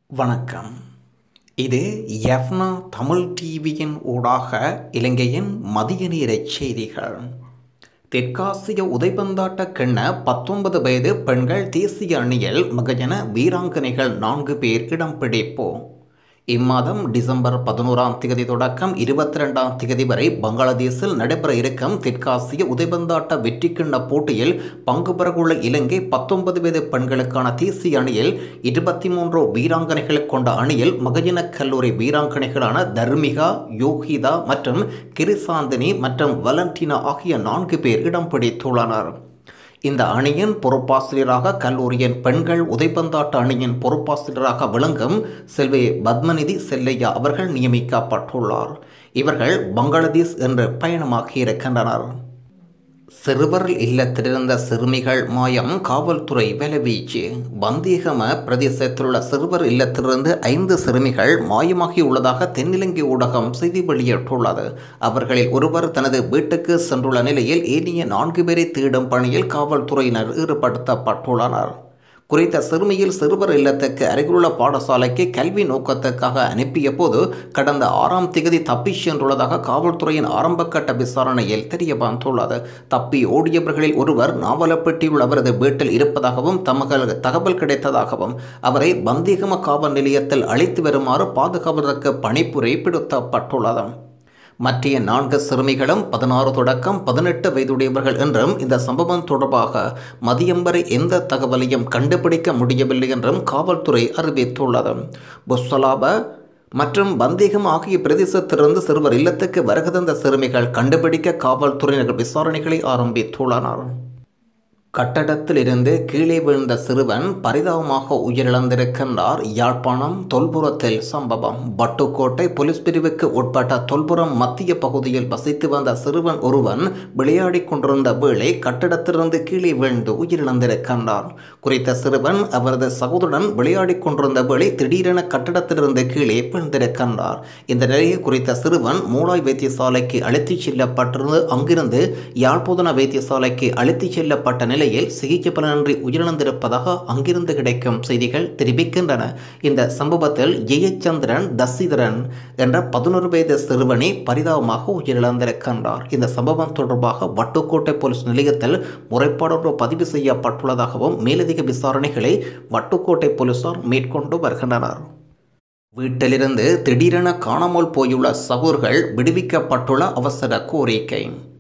வணக்கம் இது எஃப்னா தமிழ் டிவியின் ஊடாக இலங்கையின் மதிய நேர செய்திகள் தெற்காசிய உதைபந்தாட்ட கிண்ண பத்தொன்பது வயது பெண்கள் தேசிய அணியில் மகஜன வீராங்கனைகள் நான்கு பேர் இடம் பிடிப்போம் இம்மாதம் டிசம்பர் பதினோராம் தேதி தொடக்கம் இருபத்தி ரெண்டாம் தேதி வரை பங்களாதேஷில் நடைபெற இருக்கும் தெற்காசிய உதைபந்தாட்ட வெற்றி கிண்ண போட்டியில் பங்கு பெறவுள்ள இலங்கை பத்தொன்பது வயது பெண்களுக்கான தேசிய அணியில் இருபத்தி மூன்று வீராங்கனைகளை கொண்ட அணியில் மகஜன கல்லூரி வீராங்கனைகளான தர்மிகா யோகிதா மற்றும் கிரிசாந்தினி மற்றும் வலண்டினா ஆகிய நான்கு பேர் இடம் பிடித்துள்ளனர் இந்த அணியின் பொறுப்பாசிரியராக கல்லூரியின் பெண்கள் உதைப்பந்தாட்ட அணியின் பொறுப்பாசிரியராக விளங்கும் செல்வி பத்மநிதி செல்லையா அவர்கள் நியமிக்கப்பட்டுள்ளார் இவர்கள் பங்களாதேஷ் என்று பயணமாகி இருக்கின்றனர் சிறுவர் இல்லத்திலிருந்த சிறுமிகள் மாயம் காவல்துறை விலவீச்சு வந்தீகம பிரதேசத்திலுள்ள சிறுவர் இல்லத்திலிருந்து ஐந்து சிறுமிகள் மாயமாகி உள்ளதாக தென்னிலங்கை ஊடகம் செய்தி வெளியிட்டுள்ளது அவர்களில் ஒருவர் தனது வீட்டுக்கு சென்றுள்ள நிலையில் ஏனைய நான்கு பேரை தேடும் பணியில் காவல்துறையினர் ஈடுபடுத்தப்பட்டுள்ளனர் குறித்த சிறுமியில் சிறுவர் இல்லத்துக்கு அருகிலுள்ள பாடசாலைக்கு கல்வி நோக்கத்துக்காக அனுப்பிய போது கடந்த ஆறாம் திகதி தப்பி சென்றுள்ளதாக காவல்துறையின் ஆரம்பகட்ட விசாரணையில் தெரிய வந்துள்ளது தப்பி ஓடியவர்களில் ஒருவர் நாவலப்பட்டியில் அவரது வீட்டில் இருப்பதாகவும் தமகள் தகவல் கிடைத்ததாகவும் அவரை பந்தீகம காவல் நிலையத்தில் அழைத்து வருமாறு பாதுகாவதற்கு பணிப்புரை பிடித்தப்பட்டுள்ளது மற்ற நான்கு சிறுமிகளும் பதினாறு தொடக்கம் பதினெட்டு வயதுடையவர்கள் என்றும் இந்த சம்பவம் தொடர்பாக மதியம் வரை எந்த தகவலையும் கண்டுபிடிக்க முடியவில்லை என்றும் காவல்துறை அறிவித்துள்ளது புஸ்ஸலாப மற்றும் பந்தேகம் ஆகிய பிரதேசத்திலிருந்து சிறுவர் இல்லத்துக்கு வருகை தந்த சிறுமிகள் கண்டுபிடிக்க காவல்துறையினர் விசாரணைகளை ஆரம்பித்துள்ளனர் கட்டடத்தில் இருந்து கீழே விழுந்த சிறுவன் பரிதாபமாக உயிரிழந்திருக்கின்றார் யாழ்ப்பாணம் தொல்புரத்தில் சம்பவம் பட்டுக்கோட்டை போலீஸ் பிரிவுக்கு உட்பட்ட தொல்புரம் மத்திய பகுதியில் வசித்து வந்த சிறுவன் ஒருவன் விளையாடி கொண்டிருந்த வேளை கட்டடத்திலிருந்து கீழே விழுந்து உயிரிழந்திருக்கின்றார் குறித்த சிறுவன் அவரது சகோதரன் விளையாடி கொண்டிருந்த வேளை திடீரென கட்டடத்திலிருந்து கீழே விழுந்திருக்கின்றார் இந்த நிலையில் குறித்த சிறுவன் மூளாய் வைத்தியசாலைக்கு அழைத்துச் செல்லப்பட்டிருந்து அங்கிருந்து யாழ்ப்பாண வைத்தியசாலைக்கு அழைத்துச் செல்லப்பட்ட நிலை நிலையில் சிகிச்சை பலனின்றி உயிரிழந்திருப்பதாக அங்கிருந்து கிடைக்கும் செய்திகள் தெரிவிக்கின்றன இந்த சம்பவத்தில் ஜெயச்சந்திரன் தசிதரன் என்ற பதினொரு வயது சிறுவனே பரிதாபமாக உயிரிழந்திருக்கின்றார் இந்த சம்பவம் தொடர்பாக வட்டுக்கோட்டை போலீஸ் நிலையத்தில் முறைப்பாடு பதிவு செய்யப்பட்டுள்ளதாகவும் மேலதிக விசாரணைகளை வட்டுக்கோட்டை போலீசார் மேற்கொண்டு வருகின்றனர் வீட்டிலிருந்து திடீரென காணாமல் போயுள்ள சகோர்கள் விடுவிக்கப்பட்டுள்ள அவசர கோரிக்கை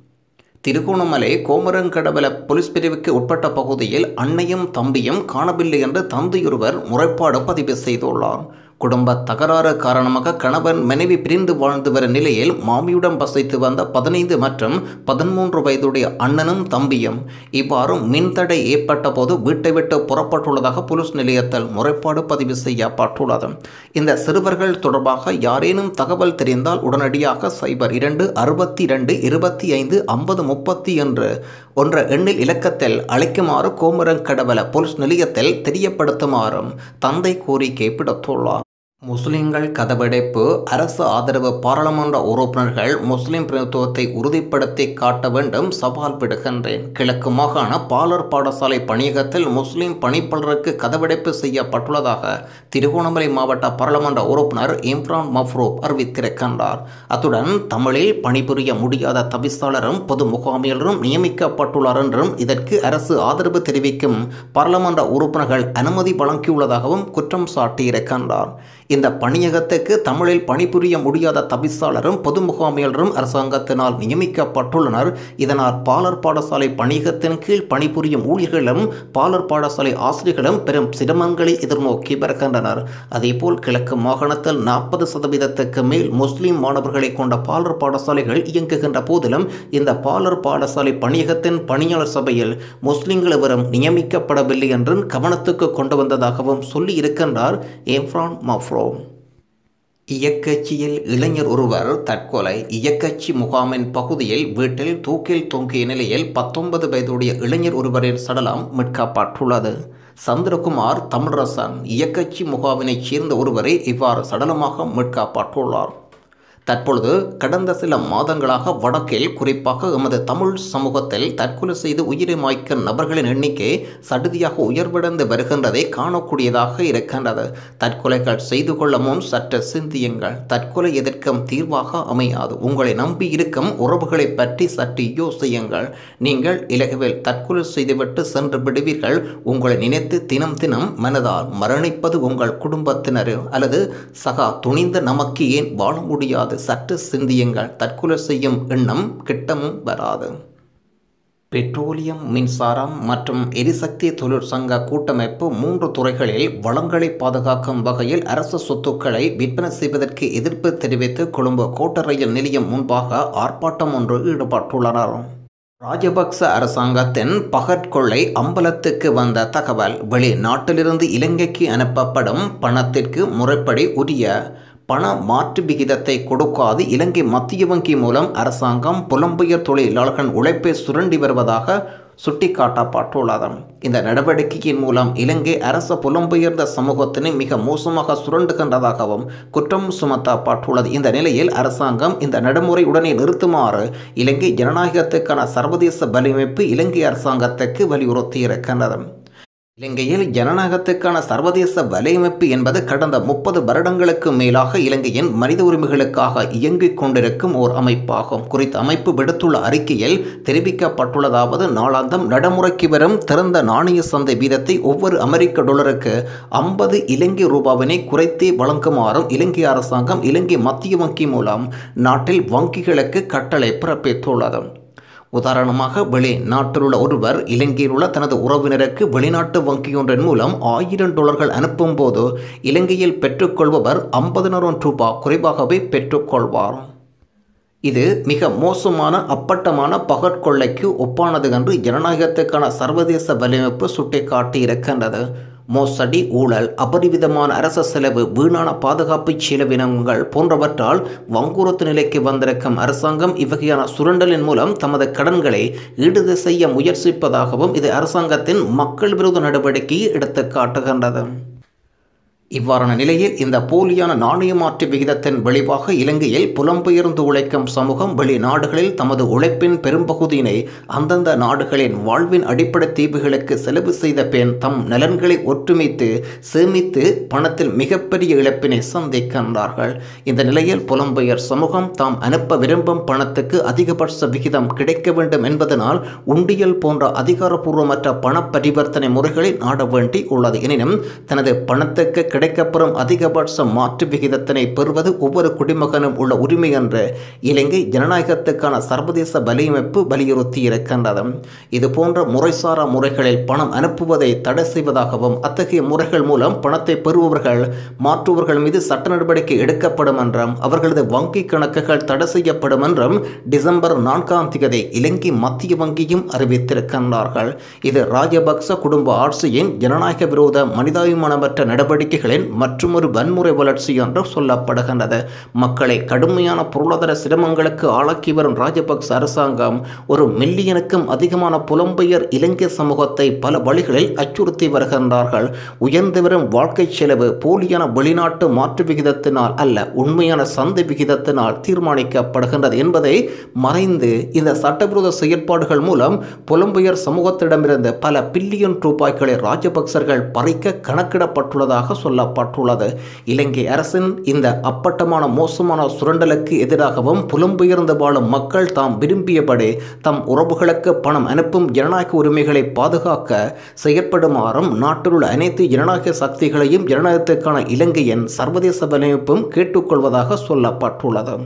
திருகோணமலை கோமரங்கடவல போலீஸ் பிரிவுக்கு உட்பட்ட பகுதியில் அன்னையும் தம்பியும் காணவில்லை என்று தந்தையொருவர் முறைப்பாடு பதிவு செய்துள்ளார் குடும்ப தகராறு காரணமாக கணவன் மனைவி பிரிந்து வாழ்ந்து வரும் நிலையில் மாமியுடன் வசித்து வந்த பதினைந்து மற்றும் பதிமூன்று வயதுடைய அண்ணனும் தம்பியும் இவ்வாறு மின்தடை ஏற்பட்ட போது வீட்டை விட்டு புறப்பட்டுள்ளதாக போலீஸ் நிலையத்தில் முறைப்பாடு பதிவு செய்யப்பட்டுள்ளது இந்த சிறுவர்கள் தொடர்பாக யாரேனும் தகவல் தெரிந்தால் உடனடியாக சைபர் இரண்டு அறுபத்தி இரண்டு இருபத்தி ஐந்து ஐம்பது முப்பத்தி என்று ஒன்ற எண்ணில் இலக்கத்தில் அழைக்குமாறு கோமரங்கடவல போலீஸ் நிலையத்தில் தெரியப்படுத்துமாறும் தந்தை கோரிக்கை விடுத்துள்ளார் முஸ்லிம்கள் கதவடைப்பு அரசு ஆதரவு பாராளுமன்ற உறுப்பினர்கள் முஸ்லிம் பிரதித்துவத்தை உறுதிப்படுத்தி காட்ட வேண்டும் சவால் விடுகின்றேன் கிழக்கு மாகாண பாலர் பாடசாலை பணியகத்தில் முஸ்லிம் பணிப்பாளருக்கு கதவடைப்பு செய்யப்பட்டுள்ளதாக திருகோணமலை மாவட்ட பாராளுமன்ற உறுப்பினர் இம்ரான் மஃப்ரூப் அறிவித்திருக்கின்றார் அத்துடன் தமிழில் பணிபுரிய முடியாத தவிசாளரும் பொது முகாமியலரும் நியமிக்கப்பட்டுள்ளார் என்றும் இதற்கு அரசு ஆதரவு தெரிவிக்கும் பாராளுமன்ற உறுப்பினர்கள் அனுமதி வழங்கியுள்ளதாகவும் குற்றம் சாட்டியிருக்கின்றார் இந்த பணியகத்துக்கு தமிழில் பணிபுரிய முடியாத தவிசாளரும் பொது முகாமியலரும் அரசாங்கத்தினால் நியமிக்கப்பட்டுள்ளனர் இதனால் பாலர் பாடசாலை பணியகத்தின் கீழ் பணிபுரியும் ஊழியர்களும் பாலர் பாடசாலை ஆசிரியர்களும் பெரும் சிரமங்களை எதிர்நோக்கி வருகின்றனர் அதேபோல் கிழக்கு மாகாணத்தில் நாற்பது சதவீதத்துக்கு மேல் முஸ்லிம் மாணவர்களை கொண்ட பாலர் பாடசாலைகள் இயங்குகின்ற போதிலும் இந்த பாலர் பாடசாலை பணியகத்தின் பணியாளர் சபையில் முஸ்லிம்கள் எவரும் நியமிக்கப்படவில்லை என்றும் கவனத்துக்கு கொண்டு வந்ததாகவும் சொல்லி இருக்கின்றார் ஏம்ரான் மஃப்ரோ இயக்கச்சியில் இளைஞர் ஒருவர் தற்கொலை இயக்கச்சி முகாமின் பகுதியில் வீட்டில் தூக்கில் தொங்கிய நிலையில் பத்தொன்பது வயதுடைய இளைஞர் ஒருவரின் சடலம் மீட்கப்பட்டுள்ளது சந்திரகுமார் தமிழரசன் இயக்கச்சி முகாமினைச் சேர்ந்த ஒருவரே இவ்வாறு சடலமாக மீட்கப்பட்டுள்ளார் தற்பொழுது கடந்த சில மாதங்களாக வடக்கில் குறிப்பாக எமது தமிழ் சமூகத்தில் தற்கொலை செய்து உயிரை மாய்க்கும் நபர்களின் எண்ணிக்கை சடுதியாக உயர்வடைந்து வருகின்றதை காணக்கூடியதாக இருக்கின்றது தற்கொலைகள் செய்து கொள்ள முன் சற்று சிந்தியுங்கள் தற்கொலை எதற்கும் தீர்வாக அமையாது உங்களை நம்பி இருக்கும் உறவுகளை பற்றி சற்று யோசியுங்கள் நீங்கள் இலகுவில் தற்கொலை செய்துவிட்டு சென்று விடுவீர்கள் உங்களை நினைத்து தினம் தினம் மனதால் மரணிப்பது உங்கள் குடும்பத்தினர் அல்லது சகா துணிந்த நமக்கு ஏன் வாழ முடியாது சற்று சிந்தியுங்கள் தற்கொலை செய்யும் எண்ணம் கிட்டமும் வராது பெட்ரோலியம் மின்சாரம் மற்றும் எரிசக்தி தொழிற்சங்க கூட்டமைப்பு மூன்று துறைகளில் வளங்களை பாதுகாக்கும் வகையில் அரசு சொத்துக்களை விற்பனை செய்வதற்கு எதிர்ப்பு தெரிவித்து கொழும்பு கோட்ட ரயில் நிலையம் முன்பாக ஆர்ப்பாட்டம் ஒன்று ஈடுபட்டுள்ளனர் ராஜபக்ச அரசாங்கத்தின் பகற்கொள்ளை அம்பலத்துக்கு வந்த தகவல் வெளிநாட்டிலிருந்து இலங்கைக்கு அனுப்பப்படும் பணத்திற்கு முறைப்படி உரிய பண மாற்று விகிதத்தை கொடுக்காது இலங்கை மத்திய வங்கி மூலம் அரசாங்கம் புலம்பெயர் தொழிலாளர்கள் உழைப்பை சுரண்டி வருவதாக சுட்டிக்காட்டப்பட்டுள்ளது இந்த நடவடிக்கையின் மூலம் இலங்கை அரச புலம்பெயர்ந்த சமூகத்தினை மிக மோசமாக சுரண்டுகின்றதாகவும் குற்றம் சுமத்தப்பட்டுள்ளது இந்த நிலையில் அரசாங்கம் இந்த நடைமுறை உடனே நிறுத்துமாறு இலங்கை ஜனநாயகத்துக்கான சர்வதேச வலையமைப்பு இலங்கை அரசாங்கத்துக்கு வலியுறுத்தியிருக்கின்றது இலங்கையில் ஜனநாயகத்துக்கான சர்வதேச வலையமைப்பு என்பது கடந்த முப்பது வருடங்களுக்கு மேலாக இலங்கையின் மனித உரிமைகளுக்காக இயங்கிக் கொண்டிருக்கும் ஓர் அமைப்பாகும் குறித்த அமைப்பு விடுத்துள்ள அறிக்கையில் தெரிவிக்கப்பட்டுள்ளதாவது நாளாந்தம் நடைமுறைக்கு வரும் திறந்த நாணய சந்தை வீதத்தை ஒவ்வொரு அமெரிக்க டாலருக்கு ஐம்பது இலங்கை ரூபாவினை குறைத்தே வழங்குமாறும் இலங்கை அரசாங்கம் இலங்கை மத்திய வங்கி மூலம் நாட்டில் வங்கிகளுக்கு கட்டளை பிறப்பித்துள்ளது உதாரணமாக வெளிநாட்டிலுள்ள ஒருவர் இலங்கையில் உள்ள தனது உறவினருக்கு வெளிநாட்டு வங்கியொன்றின் மூலம் ஆயிரம் டாலர்கள் அனுப்பும் போது இலங்கையில் பெற்றுக்கொள்பவர் ஐம்பதினாயிரம் ரூபாய் குறைவாகவே பெற்றுக்கொள்வார் இது மிக மோசமான அப்பட்டமான பகற்கொள்ளைக்கு ஒப்பானது என்று ஜனநாயகத்துக்கான சர்வதேச வலையமைப்பு சுட்டிக்காட்டியிருக்கின்றது மோசடி ஊழல் அபரிவிதமான அரச செலவு வீணான பாதுகாப்பு செலவினங்கள் போன்றவற்றால் வங்குறுத்து நிலைக்கு வந்திருக்கும் அரசாங்கம் இவ்வகையான சுரண்டலின் மூலம் தமது கடன்களை ஈடுது செய்ய முயற்சிப்பதாகவும் இது அரசாங்கத்தின் மக்கள் விரோத நடவடிக்கையை எடுத்து காட்டுகின்றது இவ்வாறான நிலையில் இந்த போலியான நாணய மாற்று விகிதத்தின் விளைவாக இலங்கையில் புலம்பெயர்ந்து உழைக்கும் சமூகம் வெளிநாடுகளில் தமது உழைப்பின் பெரும்பகுதியினை அந்தந்த நாடுகளின் வாழ்வின் அடிப்படை தீவுகளுக்கு செலவு செய்த பின் தம் நலன்களை ஒற்றுமைத்து சேமித்து பணத்தில் மிகப்பெரிய இழப்பினை சந்திக்கின்றார்கள் இந்த நிலையில் புலம்பெயர் சமூகம் தாம் அனுப்ப விரும்பும் பணத்துக்கு அதிகபட்ச விகிதம் கிடைக்க வேண்டும் என்பதனால் உண்டியல் போன்ற அதிகாரப்பூர்வமற்ற பண பரிவர்த்தனை முறைகளை நாட வேண்டி உள்ளது எனினும் தனது பணத்துக்கு கிடைக்கப்பெறும் அதிகபட்ச மாற்று விகிதத்தினை பெறுவது ஒவ்வொரு குடிமகனும் உள்ள உரிமை என்று இலங்கை ஜனநாயகத்துக்கான சர்வதேச வலையமைப்பு வலியுறுத்தி இருக்கின்றது இது போன்ற முறைசாரா முறைகளில் பணம் அனுப்புவதை தடை செய்வதாகவும் அத்தகைய முறைகள் மூலம் பணத்தை பெறுபவர்கள் மாற்றுவர்கள் மீது சட்ட நடவடிக்கை எடுக்கப்படும் என்றும் அவர்களது வங்கி கணக்குகள் தடை செய்யப்படும் என்றும் டிசம்பர் நான்காம் தேதி இலங்கை மத்திய வங்கியும் அறிவித்திருக்கின்றார்கள் இது ராஜபக்ச குடும்ப ஆட்சியின் ஜனநாயக விரோத மனிதாபிமானமற்ற நடவடிக்கைகளின் மற்றுமொரு வன்முறை வளர்ச்சி என்று சொல்லப்படுகின்றது மக்களை கடுமையான பொருளாதார சிரமங்களுக்கு ஆளாக்கி வரும் ராஜபக்ச அரசாங்கம் ஒரு மில்லியனுக்கும் அதிகமான புலம்பெயர் இலங்கை சமூகத்தை பல வழிகளில் அச்சுறுத்தி வருகின்றார்கள் உயர்ந்து வரும் வாழ்க்கை செலவு போலியான வெளிநாட்டு மாற்று விகிதத்தினால் அல்ல உண்மையான சந்தை விகிதத்தினால் தீர்மானிக்கப்படுகின்றது என்பதை மறைந்து இந்த சட்டவிரோத செயற்பாடுகள் மூலம் புலம்பெயர் சமூகத்திடமிருந்து பல பில்லியன் ரூபாய்களை ராஜபக்சர்கள் பறிக்க கணக்கிடப்பட்டுள்ளதாக சொல்லப்பட்டுள்ளது இலங்கை அரசின் இந்த அப்பட்டமான மோசமான சுரண்டலுக்கு எதிராகவும் புலம்பெயர்ந்து வாழும் மக்கள் தாம் விரும்பியபடி தம் உறவுகளுக்கு பணம் அனுப்பும் ஜனநாயக உரிமைகளை பாதுகாக்க செயற்படுமாறும் நாட்டிலுள்ள அனைத்து ஜனநாயக சக்திகளையும் ஜனநாயகத்துக்கான இலங்கையின் சர்வதேச வலையமைப்பும் கேட்டுக்கொள்வதாக சொல்லப்பட்டுள்ளது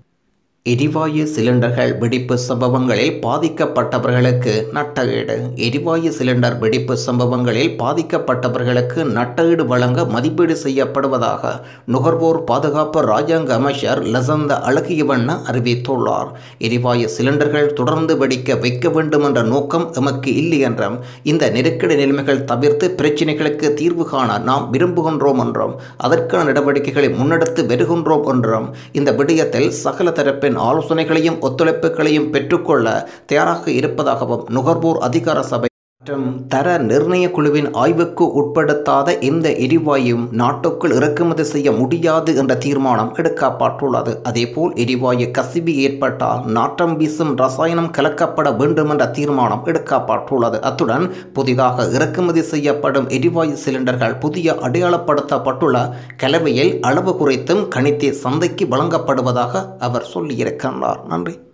எரிவாயு சிலிண்டர்கள் வெடிப்பு சம்பவங்களில் பாதிக்கப்பட்டவர்களுக்கு நட்டஈடு எரிவாயு சிலிண்டர் வெடிப்பு சம்பவங்களில் பாதிக்கப்பட்டவர்களுக்கு நட்டஈடு வழங்க மதிப்பீடு செய்யப்படுவதாக நுகர்வோர் பாதுகாப்பு ராஜாங்க அமைச்சர் லசந்த அழகியவண்ண அறிவித்துள்ளார் எரிவாயு சிலிண்டர்கள் தொடர்ந்து வெடிக்க வைக்க வேண்டும் என்ற நோக்கம் எமக்கு இல்லை என்றும் இந்த நெருக்கடி நிலைமைகள் தவிர்த்து பிரச்சினைகளுக்கு தீர்வு காண நாம் விரும்புகின்றோம் என்றும் அதற்கான நடவடிக்கைகளை முன்னெடுத்து வருகின்றோம் என்றும் இந்த விடயத்தில் சகல தரப்பின் ஆலோசனைகளையும் ஒத்துழைப்புகளையும் பெற்றுக்கொள்ள தயாராக இருப்பதாகவும் நுகர்வோர் அதிகார சபை மற்றும் தர நிர்ணய குழுவின் ஆய்வுக்கு உட்படுத்தாத எந்த எரிவாயும் நாட்டுக்குள் இறக்குமதி செய்ய முடியாது என்ற தீர்மானம் எடுக்கப்பட்டுள்ளது அதேபோல் எரிவாயு கசிவு ஏற்பட்டால் நாட்டம் வீசும் ரசாயனம் கலக்கப்பட வேண்டும் என்ற தீர்மானம் எடுக்கப்பட்டுள்ளது அத்துடன் புதிதாக இறக்குமதி செய்யப்படும் எரிவாயு சிலிண்டர்கள் புதிய அடையாளப்படுத்தப்பட்டுள்ள கலவையில் அளவு குறைத்தும் கணித்தே சந்தைக்கு வழங்கப்படுவதாக அவர் சொல்லியிருக்கின்றார் நன்றி